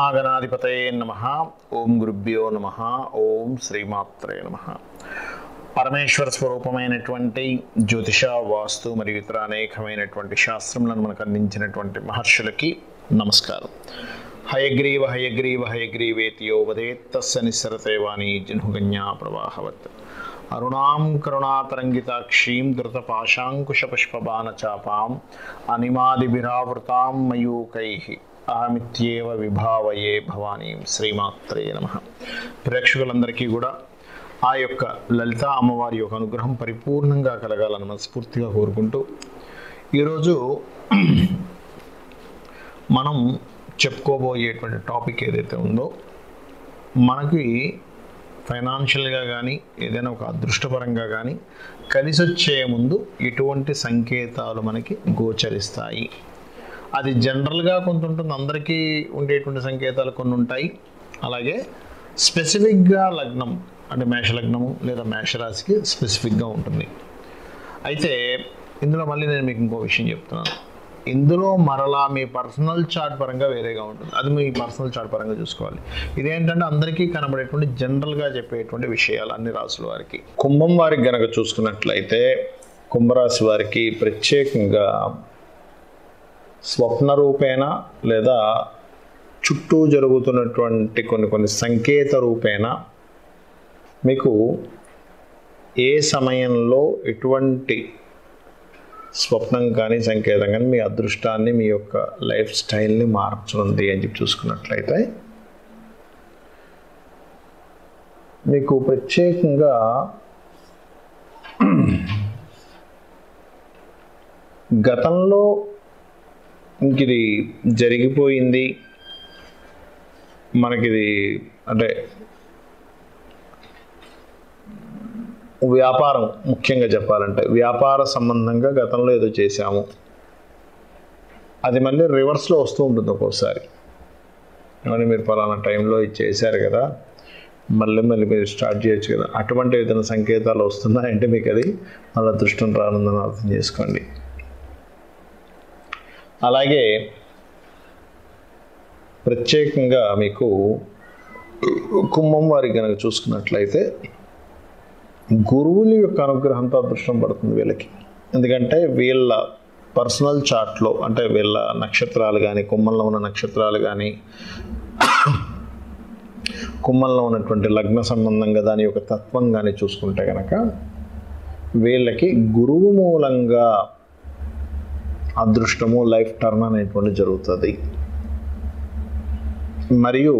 మహాగణాధిపతయే నమ ఓం గురుభ్యో నమ ఓం శ్రీమాత్రే నమ పరమేశ్వర స్వరూపమైనటువంటి జ్యోతిష వాస్తు మరియు ఇతర అనేకమైనటువంటి శాస్త్రములను మనకు అందించినటువంటి మహర్షులకి నమస్కారం హయగ్రీవ హయగ్రీవ హయగ్రీవేతియో వదేత్తస్స నిస్సరతే వాణి జన్హుగన్యా ప్రవాహవత్ అరుణాం కరుణాతరంగితాక్షీం ధృతపాశాంకుశపుష్పబాణచాపాం అనిమాదిభిరావృతాం మయూకైః అహమిత్యేవ విభావయే భవానీం శ్రీమాత్రే నమ ప్రేక్షకులందరికీ కూడా ఆ యొక్క లలిత అమ్మవారి యొక్క అనుగ్రహం పరిపూర్ణంగా కలగాలని మనస్ఫూర్తిగా కోరుకుంటూ ఈరోజు మనం చెప్పుకోబోయేటువంటి టాపిక్ ఏదైతే ఉందో మనకి ఫైనాన్షియల్గా కానీ ఏదైనా ఒక అదృష్టపరంగా కానీ కలిసి వచ్చే ముందు ఎటువంటి సంకేతాలు మనకి గోచరిస్తాయి అది జనరల్గా కొంత ఉంటుంది అందరికీ ఉండేటువంటి సంకేతాలు కొన్ని ఉంటాయి అలాగే స్పెసిఫిక్గా లగ్నం అంటే మేషలగ్నము లేదా మేషరాశికి స్పెసిఫిక్గా ఉంటుంది అయితే ఇందులో మళ్ళీ నేను మీకు ఇంకో విషయం చెప్తున్నాను ఇందులో మరలా మీ పర్సనల్ చార్ట్ పరంగా వేరేగా ఉంటుంది అది మీ పర్సనల్ చార్ట్ పరంగా చూసుకోవాలి ఇదేంటంటే అందరికీ కనబడేటువంటి జనరల్గా చెప్పేటువంటి విషయాలు అన్ని రాసుల వారికి కుంభం వారికి గనక చూసుకున్నట్లయితే కుంభరాశి వారికి ప్రత్యేకంగా స్వప్న రూపేణ లేదా చుట్టూ జరుగుతున్నటువంటి కొన్ని కొన్ని సంకేత రూపేణ మీకు ఏ సమయంలో ఎటువంటి స్వప్నం కానీ సంకేతం కానీ మీ అదృష్టాన్ని మీ యొక్క లైఫ్ స్టైల్ని మార్చుంది అని చెప్పి చూసుకున్నట్లయితే మీకు ప్రత్యేకంగా గతంలో ఇంక ఇది జరిగిపోయింది మనకిది అంటే వ్యాపారం ముఖ్యంగా చెప్పాలంటే వ్యాపార సంబంధంగా గతంలో ఏదో చేశాము అది మళ్ళీ రివర్స్లో వస్తూ ఉంటుంది ఒక్కోసారి ఏమని మీరు పలానా టైంలో ఇది చేశారు కదా మళ్ళీ మళ్ళీ మీరు స్టార్ట్ చేయొచ్చు కదా అటువంటి ఏదైనా సంకేతాలు వస్తున్నాయంటే మీకు అది మళ్ళీ దృష్టం రానుందని అర్థం చేసుకోండి అలాగే ప్రత్యేకంగా మీకు కుంభం వారికి కనుక చూసుకున్నట్లయితే గురువుల యొక్క అనుగ్రహంతో అదృష్టం పడుతుంది వీళ్ళకి ఎందుకంటే వీళ్ళ పర్సనల్ చార్ట్లో అంటే వీళ్ళ నక్షత్రాలు కానీ కుమ్మంలో ఉన్న నక్షత్రాలు కానీ కుమ్మంలో ఉన్నటువంటి లగ్న సంబంధంగా దాని యొక్క తత్వం కానీ చూసుకుంటే కనుక వీళ్ళకి గురువు మూలంగా అదృష్టము లైఫ్ టర్న్ అనేటువంటి జరుగుతుంది మరియు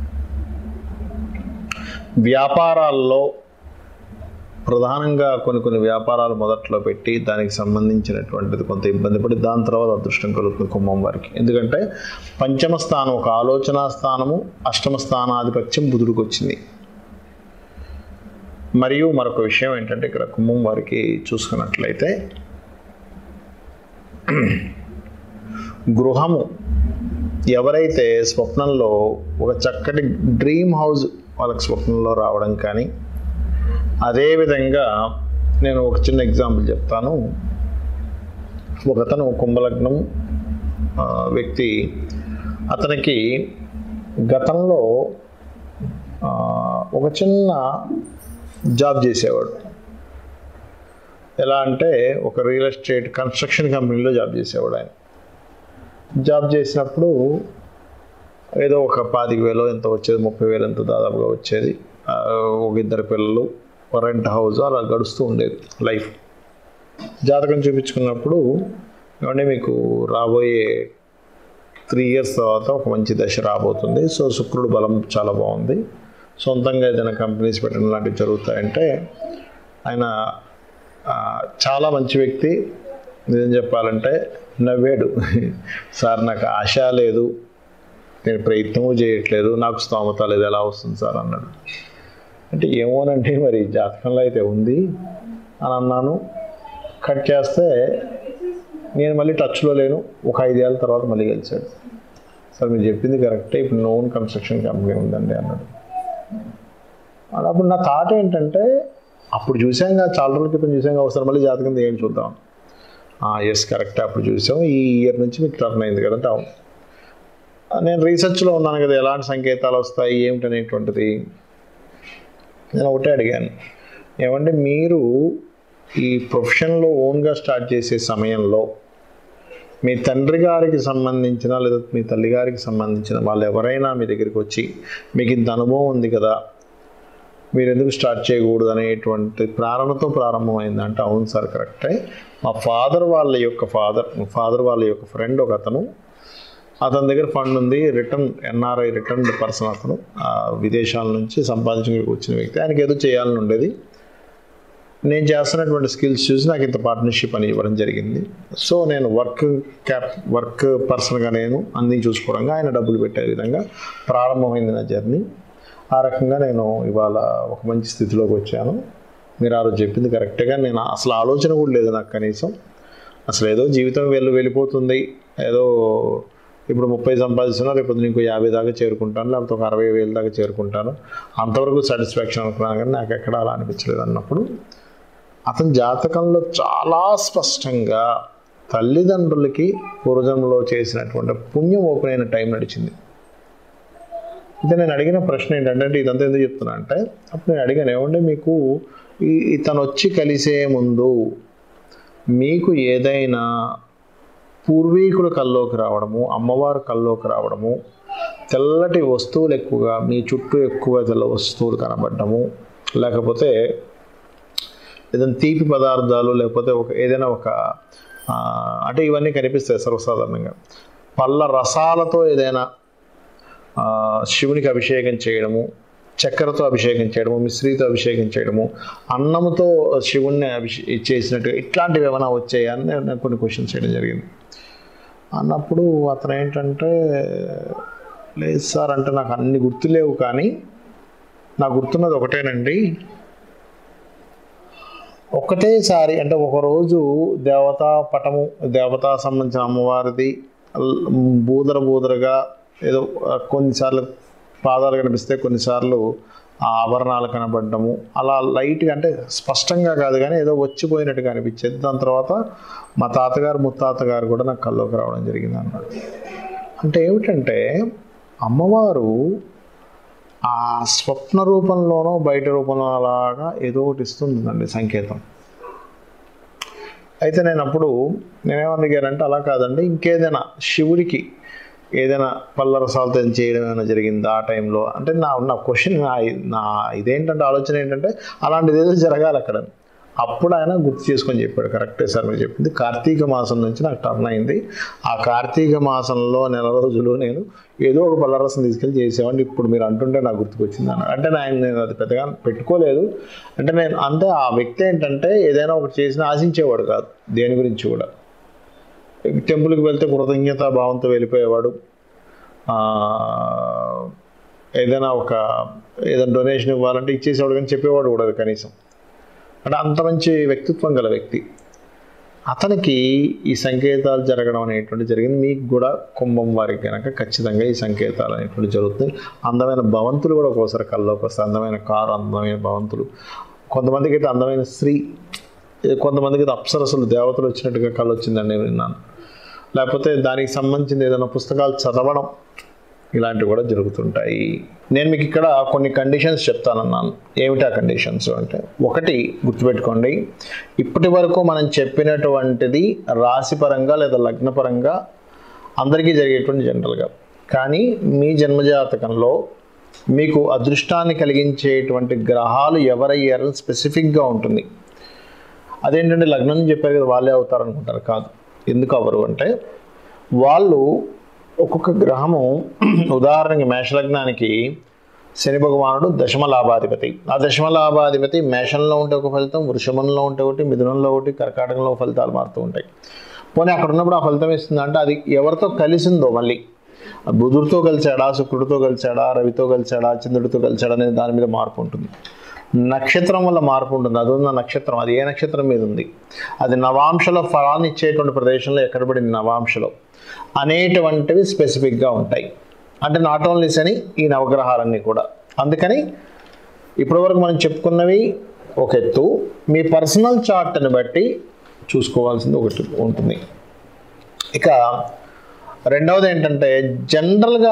వ్యాపారాల్లో ప్రధానంగా కొన్ని కొన్ని వ్యాపారాలు మొదట్లో పెట్టి దానికి సంబంధించినటువంటిది కొంత ఇబ్బంది పడి దాని తర్వాత అదృష్టం కలుగుతుంది కుంభం వారికి ఎందుకంటే పంచమ స్థానం ఒక ఆలోచన స్థానము అష్టమ స్థానాధిపత్యం బుధుడికి వచ్చింది మరియు మరొక విషయం ఏంటంటే ఇక్కడ కుంభం వారికి చూసుకున్నట్లయితే గృహము ఎవరైతే స్వప్నంలో ఒక చక్కటి డ్రీమ్ హౌస్ వాళ్ళకి స్వప్నంలో రావడం కానీ అదేవిధంగా నేను ఒక చిన్న ఎగ్జాంపుల్ చెప్తాను ఒకతను కుంభలగ్నం ఆ, వ్యక్తి అతనికి గతంలో ఆ, ఒక చిన్న జాబ్ చేసేవాడు ఎలా అంటే ఒక రియల్ ఎస్టేట్ కన్స్ట్రక్షన్ కంపెనీలో జాబ్ చేసేవాడు ఆయన జాబ్ చేసినప్పుడు ఏదో ఒక పాతిక వేలు ఎంత వచ్చేది ముప్పై వేలు ఎంత దాదాపుగా వచ్చేది ఆ, ఒక ఇద్దరు పిల్లలు ఒక రెంట్ హౌస్ అలా గడుస్తూ ఉండేది లైఫ్ జాతకం చూపించుకున్నప్పుడు ఏమంటే మీకు రాబోయే త్రీ ఇయర్స్ తర్వాత ఒక మంచి దశ రాబోతుంది సో శుక్రుడు బలం చాలా బాగుంది సొంతంగా ఏదైనా కంపెనీస్ పెట్టడం లాంటివి జరుగుతాయంటే ఆయన ఆ, చాలా మంచి వ్యక్తి నిజం చెప్పాలంటే నవ్వాడు సార్ నాకు ఆశ లేదు నేను ప్రయత్నము చేయట్లేదు నాకు స్తోమత లేదు ఎలా వస్తుంది సార్ అన్నాడు అంటే ఏమోనంటే మరి జాతకంలో అయితే ఉంది అని అన్నాను కట్ చేస్తే నేను మళ్ళీ టచ్లో లేను ఒక ఐదేళ్ళ తర్వాత మళ్ళీ గెలిచాడు సార్ మీరు చెప్పింది కరెక్టే ఇప్పుడు నోన్ కన్స్ట్రక్షన్ కంపెనీ ఉందండి అన్నాడు అప్పుడు నా థాట్ ఏంటంటే అప్పుడు చూసాం కదా చాలా రోజుల క్రితం చూసాం కదా ఒకసారి మళ్ళీ జాతకం ఏంటి చూద్దాం ఎస్ కరెక్ట్ అప్పుడు చూసాం ఈ ఇయర్ నుంచి మీకు టర్న్ అయింది కదంటే అవును నేను రీసెర్చ్లో ఉన్నాను కదా ఎలాంటి సంకేతాలు వస్తాయి ఏమిటనేటువంటిది నేను ఒకటే అడిగాను ఏమంటే మీరు ఈ ప్రొఫెషన్లో ఓన్గా స్టార్ట్ చేసే సమయంలో మీ తండ్రి గారికి సంబంధించిన లేదా మీ తల్లి గారికి సంబంధించిన వాళ్ళు ఎవరైనా మీ దగ్గరికి వచ్చి మీకు ఇంత అనుభవం ఉంది కదా మీరు ఎందుకు స్టార్ట్ చేయకూడదు అనేటువంటి ప్రారంభంతో ప్రారంభమైందంటే అవును సార్ కరెక్టే మా ఫాదర్ వాళ్ళ యొక్క ఫాదర్ ఫాదర్ వాళ్ళ యొక్క ఫ్రెండ్ ఒక అతను అతని దగ్గర ఫండ్ ఉంది రిటర్న్ ఎన్ఆర్ఐ రిటర్న్ పర్సన్ అతను ఆ విదేశాల నుంచి సంపాదించుకుని వచ్చిన వ్యక్తి ఆయనకి ఏదో చేయాలని ఉండేది నేను చేస్తున్నటువంటి స్కిల్స్ చూసి నాకు ఇంత పార్ట్నర్షిప్ అని ఇవ్వడం జరిగింది సో నేను వర్క్ క్యాప్ వర్క్ పర్సన్గా నేను అన్నీ చూసుకోవడంగా ఆయన డబ్బులు పెట్టే విధంగా ప్రారంభమైంది నా జర్నీ ఆ రకంగా నేను ఇవాళ ఒక మంచి స్థితిలోకి వచ్చాను మీరు ఆ రోజు చెప్పింది కరెక్ట్గా నేను అసలు ఆలోచన కూడా లేదు నాకు కనీసం అసలు ఏదో జీవితం వెళ్ళి వెళ్ళిపోతుంది ఏదో ఇప్పుడు ముప్పై సంపాదిస్తున్నా రేపు పొద్దున ఇంకో యాభై దాకా చేరుకుంటాను లేకపోతే ఒక అరవై వేల దాకా చేరుకుంటాను అంతవరకు సాటిస్ఫాక్షన్ అనుకున్నాను కానీ నాకు ఎక్కడ అలా అనిపించలేదు అన్నప్పుడు అతని జాతకంలో చాలా స్పష్టంగా తల్లిదండ్రులకి పూర్వజన్మలో చేసినటువంటి పుణ్యం ఓపెన్ అయిన టైం నడిచింది అయితే నేను అడిగిన ప్రశ్న ఏంటంటే అంటే ఇదంతా ఎందుకు చెప్తున్నా అంటే అప్పుడు నేను అడిగాను ఏమంటే మీకు ఈ ఇతను వచ్చి కలిసే ముందు మీకు ఏదైనా పూర్వీకుడు కల్లోకి రావడము అమ్మవారు కల్లోకి రావడము తెల్లటి వస్తువులు ఎక్కువగా మీ చుట్టూ ఎక్కువ తెల్ల వస్తువులు కనబడటము లేకపోతే ఏదైనా తీపి పదార్థాలు లేకపోతే ఒక ఏదైనా ఒక ఆ, అంటే ఇవన్నీ కనిపిస్తాయి సర్వసాధారణంగా పళ్ళ రసాలతో ఏదైనా ఆ, శివునికి అభిషేకం చేయడము చక్కెరతో అభిషేకం చేయడము మిశ్రీతో అభిషేకం చేయడము అన్నముతో శివుణ్ణి అభిషే చేసినట్టు ఇట్లాంటివి ఏమైనా వచ్చాయా అని నేను నేను కొన్ని క్వశ్చన్స్ చేయడం జరిగింది అన్నప్పుడు అతను ఏంటంటే లేదు సార్ అంటే నాకు అన్ని గుర్తులేవు కానీ నాకు గుర్తున్నది ఒకటేనండి ఒకటేసారి అంటే ఒకరోజు దేవతా పటము దేవతా సంబంధించిన అమ్మవారిది ల్- బూదర బూదరగా ఏదో ఆ, కొన్నిసార్లు పాదాలు కనిపిస్తే కొన్నిసార్లు ఆ ఆభరణాలు కనబడటము అలా లైట్గా అంటే స్పష్టంగా కాదు కానీ ఏదో వచ్చిపోయినట్టుగా అనిపించేది దాని తర్వాత మా తాతగారు ముత్తాతగారు కూడా నాకు కల్లోకి రావడం జరిగింది అన్నాడు అంటే ఏమిటంటే అమ్మవారు ఆ స్వప్న రూపంలోనో బయట రూపంలో అలాగా ఏదో ఒకటి ఇస్తుందండి సంకేతం అయితే నేను అప్పుడు నేనేమడిగానంటే అలా కాదండి ఇంకేదైనా శివుడికి ఏదైనా పళ్ళ రసాలతో చేయడం ఏమైనా జరిగిందా ఆ టైంలో అంటే నా నా క్వశ్చన్ నా నా ఇదేంటంటే ఆలోచన ఏంటంటే అలాంటిది ఏదో జరగాలి అక్కడ అప్పుడు ఆయన గుర్తు చేసుకొని చెప్పాడు కరెక్టే సార్ మీరు చెప్పింది కార్తీక మాసం నుంచి నాకు టర్న్ అయింది ఆ కార్తీక మాసంలో నెల రోజులు నేను ఏదో ఒక పళ్ళరసం తీసుకెళ్ళి చేసేవాడిని ఇప్పుడు మీరు అంటుంటే నాకు గుర్తుకొచ్చింది అన్నాడు అంటే నేను నేను అది పెద్దగా పెట్టుకోలేదు అంటే నేను అంటే ఆ వ్యక్తి ఏంటంటే ఏదైనా ఒకటి చేసినా ఆశించేవాడు కాదు దేని గురించి కూడా టెంపుల్కి వెళ్తే కృతజ్ఞత భావంతో వెళ్ళిపోయేవాడు ఆ, ఏదైనా ఒక ఏదైనా డొనేషన్ ఇవ్వాలంటే ఇచ్చేసేవాడు కానీ చెప్పేవాడు కూడా కనీసం అంటే అంత మంచి వ్యక్తిత్వం గల వ్యక్తి అతనికి ఈ సంకేతాలు జరగడం అనేటువంటి జరిగింది మీకు కూడా కుంభం వారికి కనుక ఖచ్చితంగా ఈ సంకేతాలు అనేటువంటి జరుగుతాయి అందమైన భవంతులు కూడా ఒక్కోసారి కల్లోకి వస్తాయి అందమైన కారు అందమైన భవంతులు కొంతమందికి అయితే అందమైన స్త్రీ ఏ కొంతమందికి అయితే అప్సరసలు దేవతలు వచ్చినట్టుగా కళ్ళు వచ్చిందని నేను విన్నాను లేకపోతే దానికి సంబంధించిన ఏదైనా పుస్తకాలు చదవడం ఇలాంటివి కూడా జరుగుతుంటాయి నేను మీకు ఇక్కడ కొన్ని కండిషన్స్ చెప్తానన్నాను ఏమిటి ఆ కండిషన్స్ అంటే ఒకటి గుర్తుపెట్టుకోండి ఇప్పటి వరకు మనం చెప్పినటువంటిది రాశిపరంగా లేదా లగ్నపరంగా అందరికీ జరిగేటువంటి జనరల్గా కానీ మీ జన్మజాతకంలో మీకు అదృష్టాన్ని కలిగించేటువంటి గ్రహాలు ఎవరయ్యారని స్పెసిఫిక్గా ఉంటుంది అదేంటంటే లగ్నం చెప్పారు కదా వాళ్ళే అవుతారు అనుకుంటారు కాదు ఎందుకు అవరు అంటే వాళ్ళు ఒక్కొక్క గ్రహము ఉదాహరణకి మేషలగ్నానికి శని భగవానుడు దశమ లాభాధిపతి ఆ దశమ లాభాధిపతి మేషంలో ఉంటే ఒక ఫలితం వృషభంలో ఉంటే ఒకటి మిథునంలో ఒకటి కర్కాటకంలో ఒక ఫలితాలు మారుతూ ఉంటాయి పోనీ అక్కడ ఉన్నప్పుడు ఆ ఫలితం ఇస్తుంది అంటే అది ఎవరితో కలిసిందో మళ్ళీ బుధుడితో కలిసాడా శుక్రుడితో కలిసాడా రవితో కలిసాడా చంద్రుడితో కలిసాడా అనేది దాని మీద మార్పు ఉంటుంది నక్షత్రం వల్ల మార్పు ఉంటుంది అది ఉన్న నక్షత్రం అది ఏ నక్షత్రం మీద ఉంది అది నవాంశలో ఫలాన్ని ఇచ్చేటువంటి ప్రదేశంలో ఎక్కడ పడింది నవాంశలో అనేటువంటివి స్పెసిఫిక్గా ఉంటాయి అంటే నాట్ ఓన్లీ శని ఈ నవగ్రహాలన్నీ కూడా అందుకని ఇప్పటివరకు మనం చెప్పుకున్నవి ఒక ఎత్తు మీ పర్సనల్ చార్ట్ని బట్టి చూసుకోవాల్సింది ఒకటి ఉంటుంది ఇక రెండవది ఏంటంటే జనరల్గా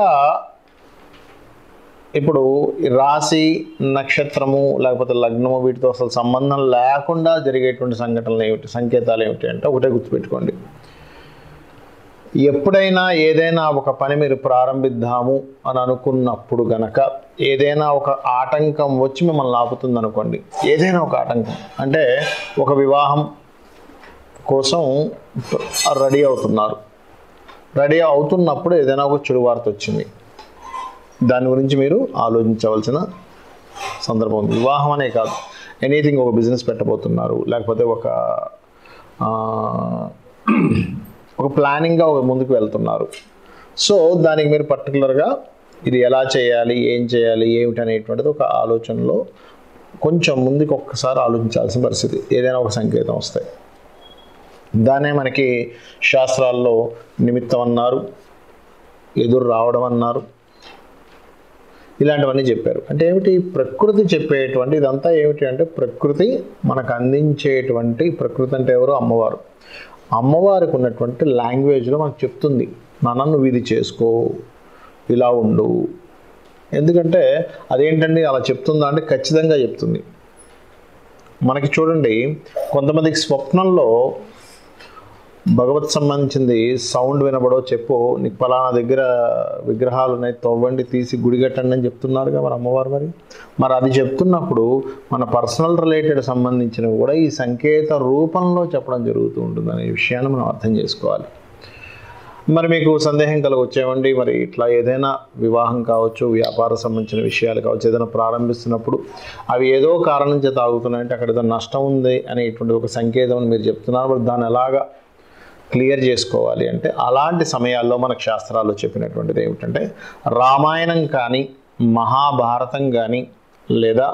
ఇప్పుడు ఈ రాశి నక్షత్రము లేకపోతే లగ్నము వీటితో అసలు సంబంధం లేకుండా జరిగేటువంటి సంఘటనలు ఏమిటి సంకేతాలు ఏమిటి అంటే ఒకటే గుర్తుపెట్టుకోండి ఎప్పుడైనా ఏదైనా ఒక పని మీరు ప్రారంభిద్దాము అని అనుకున్నప్పుడు గనక ఏదైనా ఒక ఆటంకం వచ్చి మిమ్మల్ని ఆపుతుంది అనుకోండి ఏదైనా ఒక ఆటంకం అంటే ఒక వివాహం కోసం రెడీ అవుతున్నారు రెడీ అవుతున్నప్పుడు ఏదైనా ఒక చెడు వార్త వచ్చింది దాని గురించి మీరు ఆలోచించవలసిన సందర్భం ఉంది వివాహం అనే కాదు ఎనీథింగ్ ఒక బిజినెస్ పెట్టబోతున్నారు లేకపోతే ఒక ఆ, ఒక ప్లానింగ్గా ఒక ముందుకు వెళ్తున్నారు సో దానికి మీరు పర్టికులర్గా ఇది ఎలా చేయాలి ఏం చేయాలి ఏమిటి అనేటువంటిది ఒక ఆలోచనలో కొంచెం ముందుకు ఒక్కసారి ఆలోచించాల్సిన పరిస్థితి ఏదైనా ఒక సంకేతం వస్తాయి దాన్నే మనకి శాస్త్రాల్లో నిమిత్తం అన్నారు ఎదురు రావడం అన్నారు ఇలాంటివన్నీ చెప్పారు అంటే ఏమిటి ప్రకృతి చెప్పేటువంటి ఇదంతా ఏమిటి అంటే ప్రకృతి మనకు అందించేటువంటి ప్రకృతి అంటే ఎవరు అమ్మవారు అమ్మవారికి ఉన్నటువంటి లాంగ్వేజ్లో మనకు చెప్తుంది నాన్న నువ్వు ఇది చేసుకో ఇలా ఉండు ఎందుకంటే అదేంటండి అలా చెప్తుందా అంటే ఖచ్చితంగా చెప్తుంది మనకి చూడండి కొంతమందికి స్వప్నంలో భగవత్ సంబంధించింది సౌండ్ వినబడో చెప్పు నీకు పలానా దగ్గర విగ్రహాలు ఉన్నాయి తవ్వండి తీసి గుడి కట్టండి అని చెప్తున్నారుగా మరి అమ్మవారు మరి మరి అది చెప్తున్నప్పుడు మన పర్సనల్ రిలేటెడ్ సంబంధించినవి కూడా ఈ సంకేత రూపంలో చెప్పడం జరుగుతూ ఉంటుంది అనే విషయాన్ని మనం అర్థం చేసుకోవాలి మరి మీకు సందేహం కలగొచ్చేవండి మరి ఇట్లా ఏదైనా వివాహం కావచ్చు వ్యాపార సంబంధించిన విషయాలు కావచ్చు ఏదైనా ప్రారంభిస్తున్నప్పుడు అవి ఏదో కారణం చేత ఆగుతున్నాయంటే అక్కడ ఏదో నష్టం ఉంది అనేటువంటి ఒక సంకేతం అని మీరు చెప్తున్నారు మరి దాన్ని ఎలాగా క్లియర్ చేసుకోవాలి అంటే అలాంటి సమయాల్లో మనకు శాస్త్రాల్లో చెప్పినటువంటిది ఏమిటంటే రామాయణం కానీ మహాభారతం కానీ లేదా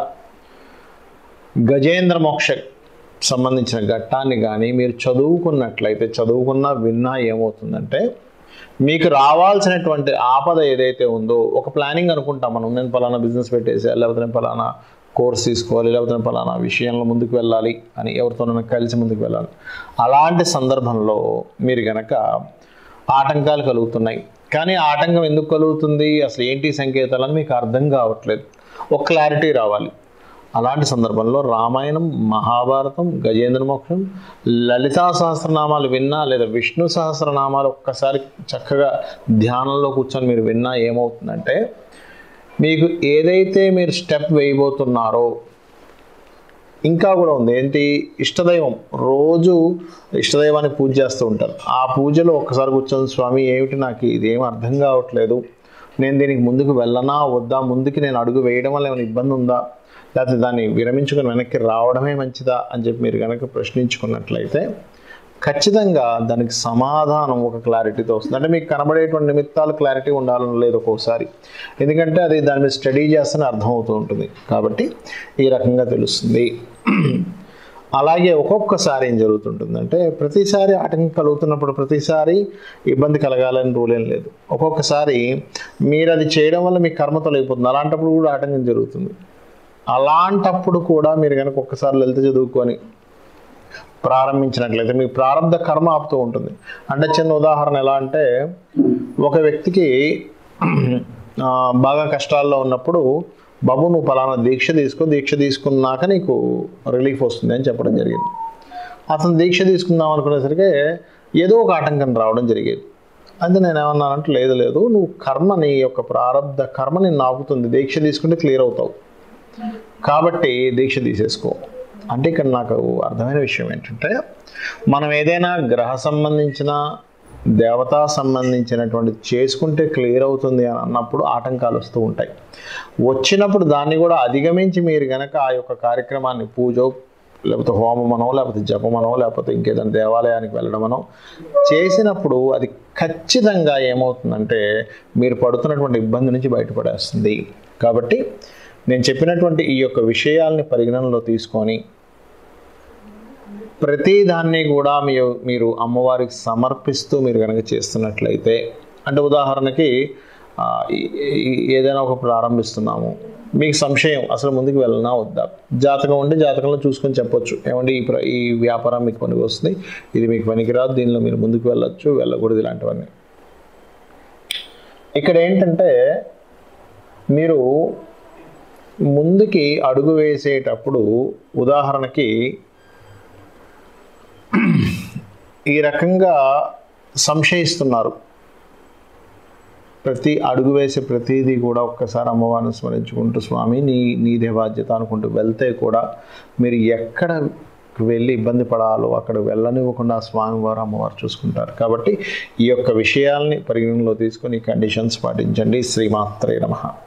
గజేంద్ర మోక్ష సంబంధించిన ఘట్టాన్ని కానీ మీరు చదువుకున్నట్లయితే చదువుకున్నా విన్నా ఏమవుతుందంటే మీకు రావాల్సినటువంటి ఆపద ఏదైతే ఉందో ఒక ప్లానింగ్ అనుకుంటాం మనం నేను పలానా బిజినెస్ పెట్టేసా లేకపోతే నేను పలానా కోర్స్ తీసుకోవాలి లేకపోతే నేను పలానా విషయంలో ముందుకు వెళ్ళాలి అని ఎవరితోనైనా కలిసి ముందుకు వెళ్ళాలి అలాంటి సందర్భంలో మీరు గనక ఆటంకాలు కలుగుతున్నాయి కానీ ఆ ఆటంకం ఎందుకు కలుగుతుంది అసలు ఏంటి సంకేతాలని మీకు అర్థం కావట్లేదు ఒక క్లారిటీ రావాలి అలాంటి సందర్భంలో రామాయణం మహాభారతం గజేంద్ర మోక్షం లలితా సహస్రనామాలు విన్నా లేదా విష్ణు సహస్రనామాలు ఒక్కసారి చక్కగా ధ్యానంలో కూర్చొని మీరు విన్నా ఏమవుతుందంటే మీకు ఏదైతే మీరు స్టెప్ వేయబోతున్నారో ఇంకా కూడా ఉంది ఏంటి ఇష్టదైవం రోజు ఇష్టదైవాన్ని పూజ చేస్తూ ఉంటారు ఆ పూజలో ఒక్కసారి కూర్చొని స్వామి ఏమిటి నాకు ఇదేం అర్థం కావట్లేదు నేను దీనికి ముందుకు వెళ్ళనా వద్దా ముందుకి నేను అడుగు వేయడం వల్ల ఏమైనా ఇబ్బంది ఉందా లేకపోతే దాన్ని విరమించుకొని వెనక్కి రావడమే మంచిదా అని చెప్పి మీరు కనుక ప్రశ్నించుకున్నట్లయితే ఖచ్చితంగా దానికి సమాధానం ఒక క్లారిటీతో వస్తుంది అంటే మీకు కనబడేటువంటి నిమిత్తాలు క్లారిటీ ఉండాలని లేదు ఒక్కోసారి ఎందుకంటే అది దాని మీద స్టడీ చేస్తేనే అర్థమవుతూ ఉంటుంది కాబట్టి ఈ రకంగా తెలుస్తుంది అలాగే ఒక్కొక్కసారి ఏం జరుగుతుంటుందంటే ప్రతిసారి ఆటంకం కలుగుతున్నప్పుడు ప్రతిసారి ఇబ్బంది కలగాలని రూల్ ఏం లేదు ఒక్కొక్కసారి మీరు అది చేయడం వల్ల మీ కర్మ తొలగిపోతుంది అలాంటప్పుడు కూడా ఆటంకం జరుగుతుంది అలాంటప్పుడు కూడా మీరు కనుక ఒక్కసారి లలిత చదువుకొని ప్రారంభించినట్లయితే మీ ప్రారంభ కర్మ ఆపుతూ ఉంటుంది అంటే చిన్న ఉదాహరణ ఎలా అంటే ఒక వ్యక్తికి ఆ, బాగా కష్టాల్లో ఉన్నప్పుడు బాబు నువ్వు పలానా దీక్ష తీసుకో దీక్ష తీసుకున్నాక నీకు రిలీఫ్ వస్తుంది అని చెప్పడం జరిగింది అతను దీక్ష తీసుకుందాం అనుకునేసరికి ఏదో ఒక ఆటంకం రావడం జరిగేది అయితే నేను ఏమన్నానంటే లేదు లేదు నువ్వు కర్మ నీ యొక్క ప్రారంధ కర్మ నిన్ను ఆపుతుంది దీక్ష తీసుకుంటే క్లియర్ అవుతావు కాబట్టి దీక్ష తీసేసుకో అంటే ఇక్కడ నాకు అర్థమైన విషయం ఏంటంటే మనం ఏదైనా గ్రహ సంబంధించిన దేవతా సంబంధించినటువంటి చేసుకుంటే క్లియర్ అవుతుంది అని అన్నప్పుడు ఆటంకాలు వస్తూ ఉంటాయి వచ్చినప్పుడు దాన్ని కూడా అధిగమించి మీరు గనక ఆ యొక్క కార్యక్రమాన్ని పూజ లేకపోతే హోమమనో లేకపోతే జపమనో లేకపోతే ఇంకేదైనా దేవాలయానికి వెళ్ళడమనో చేసినప్పుడు అది ఖచ్చితంగా ఏమవుతుందంటే మీరు పడుతున్నటువంటి ఇబ్బంది నుంచి బయటపడేస్తుంది కాబట్టి నేను చెప్పినటువంటి ఈ యొక్క విషయాల్ని పరిగణనలో తీసుకొని ప్రతి దాన్ని కూడా మీ మీరు అమ్మవారికి సమర్పిస్తూ మీరు కనుక చేస్తున్నట్లయితే అంటే ఉదాహరణకి ఆ, ఈ- ఈ- ఏదైనా ఒక ప్రారంభిస్తున్నాము మీకు సంశయం అసలు ముందుకు వెళ్ళనా వద్దా జాతకం ఉంటే జాతకంలో చూసుకొని చెప్పొచ్చు ఏమంటే ఈ ప్ర- ఈ వ్యాపారం మీకు పనికి వస్తుంది ఇది మీకు పనికిరాదు దీనిలో మీరు ముందుకు వెళ్ళొచ్చు వెళ్ళకూడదు ఇలాంటివన్నీ ఇక్కడ ఏంటంటే మీరు ముందుకి అడుగు వేసేటప్పుడు ఉదాహరణకి ఈ రకంగా సంశయిస్తున్నారు ప్రతి అడుగు వేసే ప్రతిదీ కూడా ఒక్కసారి అమ్మవారిని స్మరించుకుంటూ స్వామి నీ నీదే బాధ్యత అనుకుంటూ వెళ్తే కూడా మీరు ఎక్కడ వెళ్ళి ఇబ్బంది పడాలో అక్కడ వెళ్ళనివ్వకుండా స్వామివారు అమ్మవారు చూసుకుంటారు కాబట్టి ఈ యొక్క విషయాల్ని పరిగణనలో తీసుకొని కండిషన్స్ పాటించండి శ్రీమాత్రే నమః